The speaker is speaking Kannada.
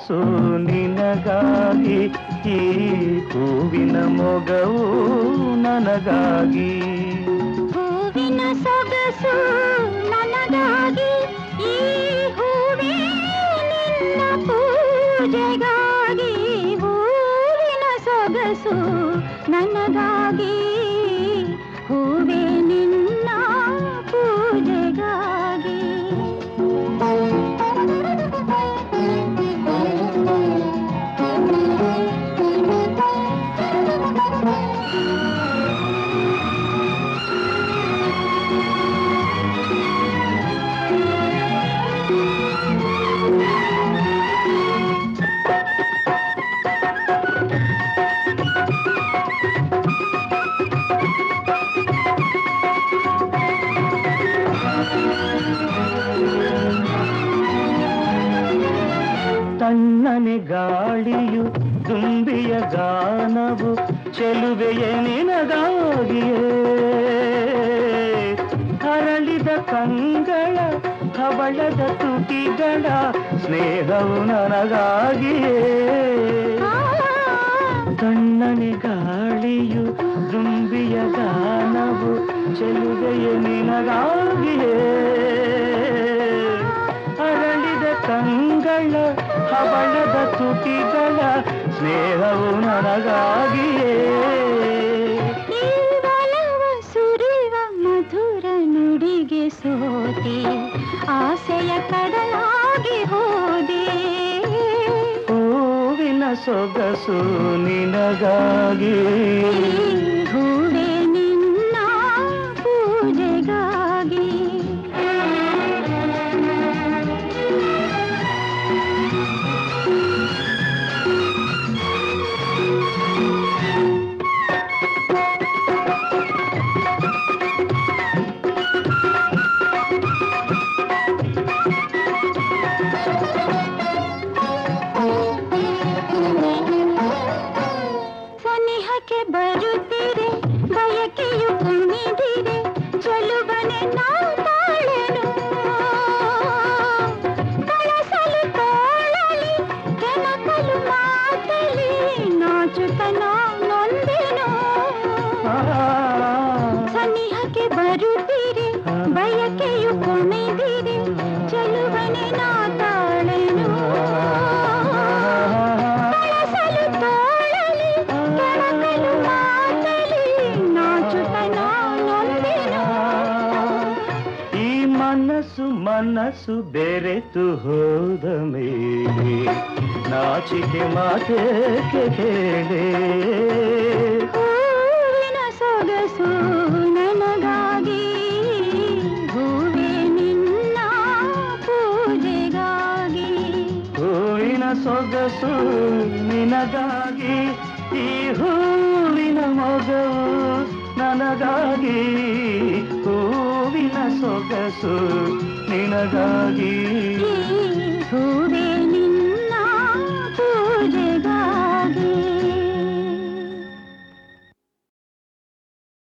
ಸೊಗಸು ನಿನಗಾಗಿ ಈ ಹೂವಿನ ಮೊಗವು ನನಗಾಗಿ ಹೂವಿನ ಸೊಗಸು ನನಗಾಗಿ ಈ ಹೂವೇ ನಿನ್ನ ಪೂಜೆಗಾಗಿ ಹೂವಿನ ಸೊಗಸು ನನಗಾಗಿ ಹೂವೇ ನಿನ್ನ ಪೂಜೆಗಾಗಿ ತಣ್ಣನೆ ಗಾಳಿಯು ತುಂಬಿಯ ಗಾನವು ಚೆಲುವೆಯ ನಿನಗಾಗಿಯೇ ಹರಳಿದ ಕಂಗಳ ಕವಳದ ತುಟಿಗಳ ಸ್ನೇಹವು ನನಗಾಗಿಯೇ ತಣ್ಣನೆ ಗಾಳಿಯು ದುಂಬಿಯ ಗಾನವು ಚೆಲುವೆಯ ನಿನಗಾಗಿಯೇ ಅರಳಿದ ಕಂಗಳ ಹವಳದ ತುಟಿಗಳ ಸ್ನೇಹವು ನನಗಾಗಿಯೇ ಈ ಒಲವ ಸುರಿವ ಮಧುರ ನುಡಿಗೆ ಸೋತೆ ಆಸೆಯ ಕಡಲಾಗಿ ಹೋದೆ ಹೂವಿನ ಸೊಗಸು ನಿನಗಾಗಿ ಈ ಹೂವೇ ನಿನ್ನ ಪೂಜೆಗಾಗಿ ಸನಿಹಕ್ಕೆ ಬರುತ್ತೀರೆ ಬಯಕೆಯು ಕುಣಿದಿರೆ ಚಲುವನೆ ನಾ ತಾಳೆನು ಕಳಸಲು ತೋಳಲಿ ಕೆಣಕಲು ಮಾತಲಿ ನಾಚುತನ ನೊಂದೆನು ಸನಿಹಕ್ಕೆ ಬರುತ್ತೀರೆ ಬಯಕೆಯು ಕುಣಿದಿರೆ ಚಲುವನೆ ನಾ ತಾಳೆನು ಕಳಸಲು ತೋಳಲಿ ಕೆಣಕಲು ಮಾತಲಿ ನಾಚುತನ ನೊಂದೆನು ಈ ಮನಸ್ಸು ಮನಸ್ಸು ಬೆರೆತು ಹೋದ ಮೇಲೆ ನಾಚಿಕೆ ಮಾತೇಕೆ ಕೇಳೆ ಹೂವಿನ ಸೊಗಸು ನನಗಾಗಿ ಹೂವೇ ನಿನ್ನ ಪೂಜೆಗಾಗಿ ಹೂವಿನ ಸೊಗಸು ನಿನಗಾಗಿ ಈ ಹೂವಿನ ಮೊಗವು ನನಗಾಗಿ ಹೂವಿನ ಸೊಗಸು ನಿನಗಾಗಿ